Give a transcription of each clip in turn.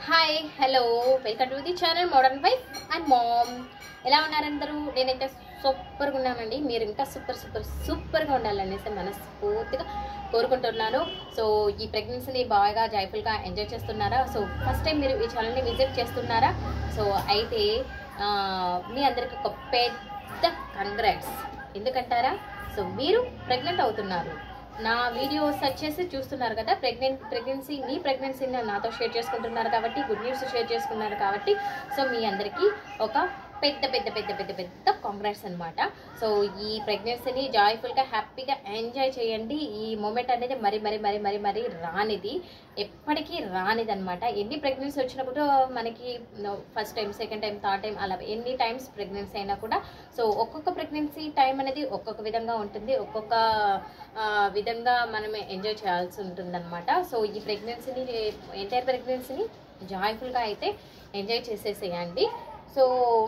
hi hello welcome to the channel modern wife and mom ఎలా ఉన్నారు అందరూ నేనైతే సూపర్గా ఉన్నానండి మీరు ఇంకా సూపర్ సూపర్ సూపర్గా ఉండాలనేసి మనస్ఫూర్తిగా కోరుకుంటున్నాను సో ఈ ప్రెగ్నెన్సీని బాగా జాయ్ఫుల్గా ఎంజాయ్ చేస్తున్నారా సో ఫస్ట్ టైం మీరు ఈ ఛానల్ని విజిట్ చేస్తున్నారా సో అయితే ఆ, మీ అందరికి ఒక పెద్ద కంగ్రాట్స్ ఎందుకంటారా సో మీరు ప్రెగ్నెంట్ అవుతున్నారు నా వీడియో సెర్చ్ చేసి చూస్తున్నారు కదా ప్రెగ్నెంట్ ప్రెగ్నెన్సీ మీ ప్రెగ్నెన్సీని నాతో షేర్ చేసుకుంటున్నారు కాబట్టి గుడ్ న్యూస్ షేర్ చేసుకున్నారు కాబట్టి సో మీ అందరికీ ఒక పెద్ద పెద్ద పెద్ద పెద్ద పెద్ద కాంగ్రాట్స్ అనమాట సో ఈ ప్రెగ్నెన్సీని జాయ్ఫుల్గా హ్యాపీగా ఎంజాయ్ చేయండి ఈ మూమెంట్ అనేది మరి మరి మరి మరి మరి రానిది ఎప్పటికీ రానిది అనమాట ఎన్ని ప్రెగ్నెన్సీ వచ్చినప్పుడు మనకి first time second time third time అలా ఎన్ని టైమ్స్ ప్రెగ్నెన్సీ అయినా కూడా సో ఒక్కొక్క ప్రెగ్నెన్సీ టైం అనేది ఒక్కొక్క విధంగా ఉంటుంది ఒక్కొక్క ఆ, విధంగా మనం ఎంజాయ్ చేయాల్సి ఉంటుందన్నమాట సో ఈ ప్రెగ్నెన్సీని ఎంటైర్ ప్రెగ్నెన్సీని జాయ్ఫుల్గా అయితే ఎంజాయ్ చేసేసేయండి సో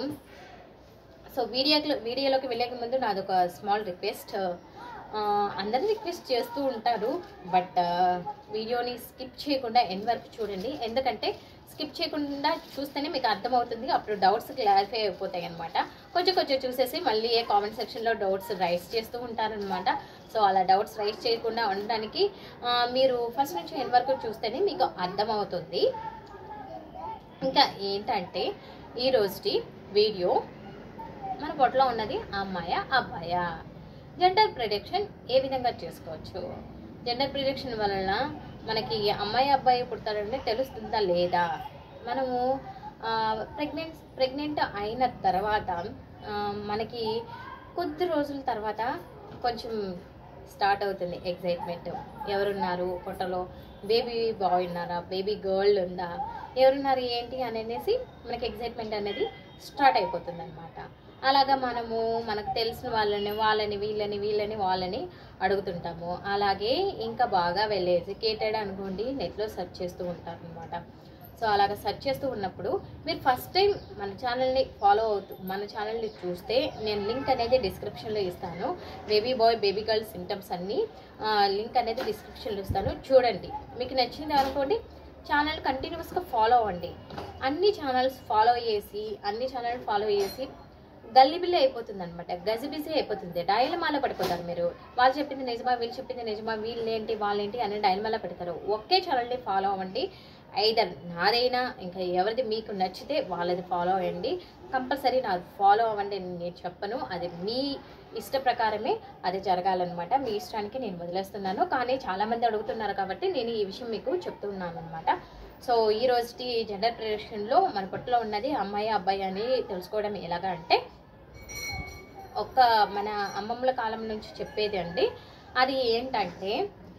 సో వీడియోలో వీడియోలోకి వెళ్ళే ముందు నాది ఒక స్మాల్ రిక్వెస్ట్ అందరూ రిక్వెస్ట్ చేస్తూ ఉంటారు బట్ వీడియోని స్కిప్ చేయకుండా ఎండ్ వరకు చూడండి ఎందుకంటే స్కిప్ చేయకుండా చూస్తేనే మీకు అర్థమవుతుంది అప్పుడు డౌట్స్ క్లారిఫై అయిపోతాయి అనమాట కొంచెం కొంచెం చూసేసి మళ్ళీ ఏ కామెంట్ సెక్షన్లో డౌట్స్ రైస్ చేస్తూ ఉంటారనమాట సో అలా డౌట్స్ రైస్ చేయకుండా ఉండడానికి ఆ, మీరు ఫస్ట్ నుంచి ఎండ్ వరకు చూస్తేనే మీకు అర్థమవుతుంది ఇంకా ఏంటంటే ఈ రోజుటి వీడియో మన పొట్టలో ఉన్నది అమ్మాయ అబ్బాయా జెండర్ ప్రిడిక్షన్ ఏ విధంగా చేసుకోవచ్చు జెండర్ ప్రిడిక్షన్ వలన మనకి అమ్మాయి అబ్బాయి పుడతారంటే తెలుస్తుందా లేదా మనము ప్రెగ్నెంట్ ప్రెగ్నెంట్ అయిన తర్వాత ఆ, మనకి కొద్ది రోజుల తర్వాత కొంచెం స్టార్ట్ అవుతుంది ఎగ్జైట్మెంట్ ఎవరున్నారు పొట్టలో బేబీ బాయ్ ఉన్నారా బేబీ గర్ల్ ఉందా ఎవరున్నారు ఏంటి అని అనేసి మనకి ఎగ్జైట్మెంట్ అనేది స్టార్ట్ అయిపోతుంది అనమాట అలాగా మనము మనకు తెలిసిన వాళ్ళని వాళ్ళని వీళ్ళని వీళ్ళని వాళ్ళని అడుగుతుంటాము అలాగే ఇంకా బాగా వెల్ ఎడ్యుకేటెడ్ అనుకోండి నెట్లో సెర్చ్ చేస్తూ ఉంటారు అనమాట సో అలాగ సెర్చ్ చేస్తూ ఉన్నప్పుడు మీరు ఫస్ట్ టైం మన ఛానల్ని ఫాలో అవుతూ మన ఛానల్ని చూస్తే నేను లింక్ అనేది డిస్క్రిప్షన్లో ఇస్తాను baby boy baby girl symptoms అన్నీ లింక్ అనేది డిస్క్రిప్షన్లో ఇస్తాను చూడండి మీకు నచ్చింది అనుకోండి ఛానల్ కంటిన్యూస్గా ఫాలో అవ్వండి అన్ని ఛానల్స్ ఫాలో చేసి అన్ని ఛానల్ ఫాలో చేసి గల్లిబిల్లి అయిపోతుంది అనమాట గజిబిజి అయిపోతుంది డైలమాలో పడిపోతారు మీరు వాళ్ళు చెప్పింది నిజమా వీళ్ళు చెప్పింది నిజమా వీళ్ళేంటి వాళ్ళేంటి అని డైలమాలో పెడతారు ఒకే ఛానల్ని ఫాలో అవ్వండి ఐదర్ నాదైనా ఇంకా ఎవరిది మీకు నచ్చితే వాళ్ళది ఫాలో అవ్వండి కంపల్సరీ నాది ఫాలో అవ్వండి అని నేను చెప్పను అది మీ ఇష్ట ప్రకారమే అది జరగాలన్నమాట మీ ఇష్టానికి నేను వదిలేస్తున్నాను కానీ చాలామంది అడుగుతున్నారు కాబట్టి నేను ఈ విషయం మీకు చెప్తున్నాను అనమాట సో ఈ రోజుటి జెండర్ ప్రిడిక్షన్లో మన పొట్టులో ఉన్నది అమ్మాయి అబ్బాయి అని తెలుసుకోవడం ఎలాగా అంటే ఒక మన అమ్మమ్మల కాలం నుంచి చెప్పేది అండి అది ఏంటంటే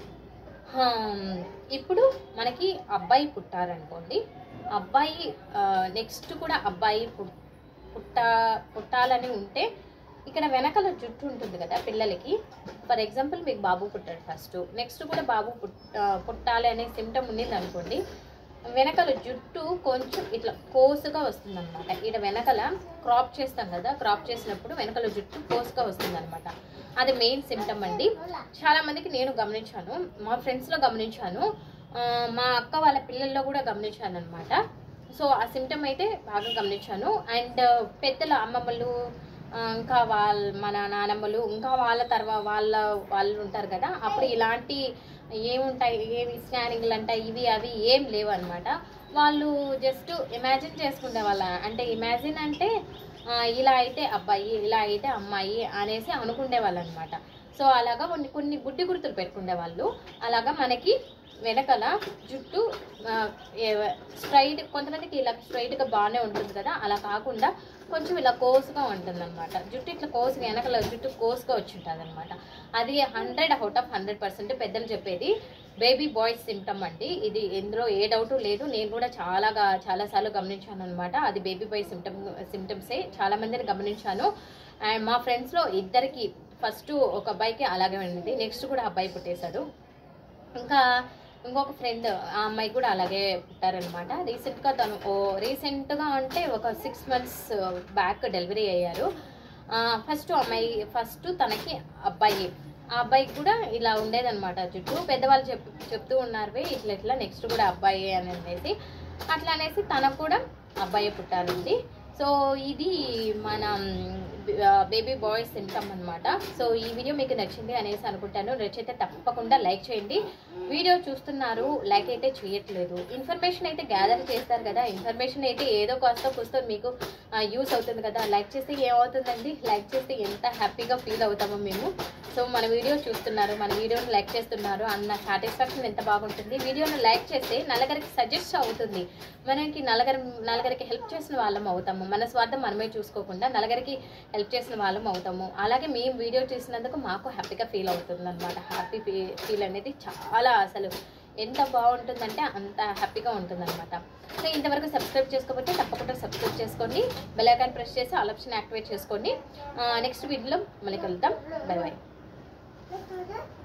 హమ్, ఇప్పుడు మనకి అబ్బాయి పుట్టారనుకోండి అబ్బాయి నెక్స్ట్ కూడా అబ్బాయి పుట్- పుట్ట పుట్టాలని ఉంటే ఇక్కడ వెనకల జుట్టు ఉంటుంది కదా పిల్లలకి ఫర్ ఎగ్జాంపుల్ మీకు బాబు పుట్టాడు ఫస్ట్ నెక్స్ట్ కూడా బాబు పుట్ ఆ, పుట్టాలి అనే సిమ్టమ్ ఉన్నింది అనుకోండి వెనకల జుట్టు కొంచెం ఇట్లా కోసుగా వస్తుంది అనమాట ఇక్కడ వెనకల క్రాప్ చేస్తాం కదా క్రాప్ చేసినప్పుడు వెనకల జుట్టు కోసుగా వస్తుంది అనమాట అది మెయిన్ సిమ్టమ్ అండి చాలా మందికి నేను గమనించాను మా ఫ్రెండ్స్లో గమనించాను ఆ, మా అక్క వాళ్ళ పిల్లల్లో కూడా గమనించాను అనమాట సో ఆ సిమ్టమ్ అయితే బాగా గమనించాను అండ్ పెద్దల అమ్మమ్మలు ఆ, ఇంకా వాళ్ళ మన నానమ్మలు ఇంకా వాళ్ళ తర్వాత వాళ్ళ వాళ్ళు ఉంటారు కదా అప్పుడు ఇలాంటి ఏముంటాయి ఏమి స్కానింగ్లు అంటాయి ఇవి అవి ఏం లేవు అనమాట వాళ్ళు జస్ట్ ఇమాజిన్ చేసుకునే వాళ్ళ అంటే ఇమాజిన్ అంటే ఆ, ఇలా అయితే అబ్బాయి ఇలా అయితే అమ్మాయి అనేసి అనుకునే వాళ్ళు అనమాట సో అలాగా కొన్ని కొన్ని గుడ్డి గుర్తులు పెట్టుకునే వాళ్ళు అలాగా మనకి వెనకల జుట్టు స్ట్రైట్ కొంతమందికి ఇలా స్ట్రైట్గా బాగానే ఉంటుంది కదా అలా కాకుండా కొంచెం ఇలా కోసుగా ఉంటుంది అనమాట జుట్టు ఇట్లా కోసుగా వెనకల జుట్టు కోసుగా వచ్చి ఉంటుంది అనమాట అది hundred out of hundred percent పెద్దలు చెప్పేది బేబీ బాయ్స్ సిమ్టమ్ అండి ఇది ఎందులో ఏ డౌట్ లేదు నేను కూడా చాలాగా చాలాసార్లు గమనించాను అనమాట అది బేబీ బాయ్ సిమ్టమ్ సిమ్టమ్సే చాలా మందిని గమనించాను అండ్ మా ఫ్రెండ్స్లో ఇద్దరికి ఫస్ట్ ఒక అబ్బాయికి అలాగే ఉంది నెక్స్ట్ కూడా అబ్బాయి పుట్టేశాడు ఇంకా ఇంకొక ఫ్రెండ్ ఆ అమ్మాయి కూడా అలాగే పుట్టారనమాట రీసెంట్గా తను ఓ రీసెంట్గా అంటే ఒక సిక్స్ మంత్స్ బ్యాక్ డెలివరీ అయ్యారు ఫస్ట్ అమ్మాయి ఫస్ట్ తనకి అబ్బాయి ఆ అబ్బాయికి కూడా ఇలా ఉండేదన్నమాట జుట్టు పెద్దవాళ్ళు చెప్ చెప్తూ ఉన్నారు "వే, ఇట్లా ఇట్లా నెక్స్ట్ కూడా అబ్బాయి అని అనేసి అట్లా అనేసి తనకు కూడా అబ్బాయి పుట్టాలండి సో ఇది మన బేబీ బాయ్స్ తింటాం అనమాట సో ఈ వీడియో మీకు నచ్చింది అనేసి అనుకుంటాను నచ్చితే తప్పకుండా లైక్ చేయండి వీడియో చూస్తున్నారు లైక్ అయితే చేయట్లేదు ఇన్ఫర్మేషన్ అయితే గ్యాదర్ చేస్తారు కదా ఇన్ఫర్మేషన్ అయితే ఏదో కాస్త కూస్తో మీకు యూస్ అవుతుంది కదా లైక్ చేస్తే ఏమవుతుందండి లైక్ చేస్తే ఎంత హ్యాపీగా ఫీల్ అవుతామో మేము సో మన వీడియో చూస్తున్నారు మన వీడియోని లైక్ చేస్తున్నారు అన్న సాటిస్ఫాక్షన్ ఎంత బాగుంటుంది వీడియోని లైక్ చేస్తే నలుగురికి సజెస్ట్ అవుతుంది మనకి నలుగురి నలుగురికి హెల్ప్ చేసిన వాళ్ళం అవుతాము మన స్వార్థం మనమే చూసుకోకుండా నలుగురికి హెల్ప్ చేసిన వాళ్ళం అవుతాము అలాగే మేము వీడియో చేసినందుకు మాకు హ్యాపీగా ఫీల్ అవుతుంది అనమాట హ్యాపీ ఫీల్ అనేది చాలా అసలు ఎంత బాగుంటుందంటే అంత హ్యాపీగా ఉంటుందన్నమాట సో ఇంతవరకు సబ్స్క్రైబ్ చేసుకోకపోతే తప్పకుండా సబ్స్క్రైబ్ చేసుకోండి బెల్ ఐకాన్ ప్రెస్ చేసి ఆల్ ఆప్షన్ యాక్టివేట్ చేసుకోండి నెక్స్ట్ వీడియోలో మళ్ళీ కలుద్దాం బై బై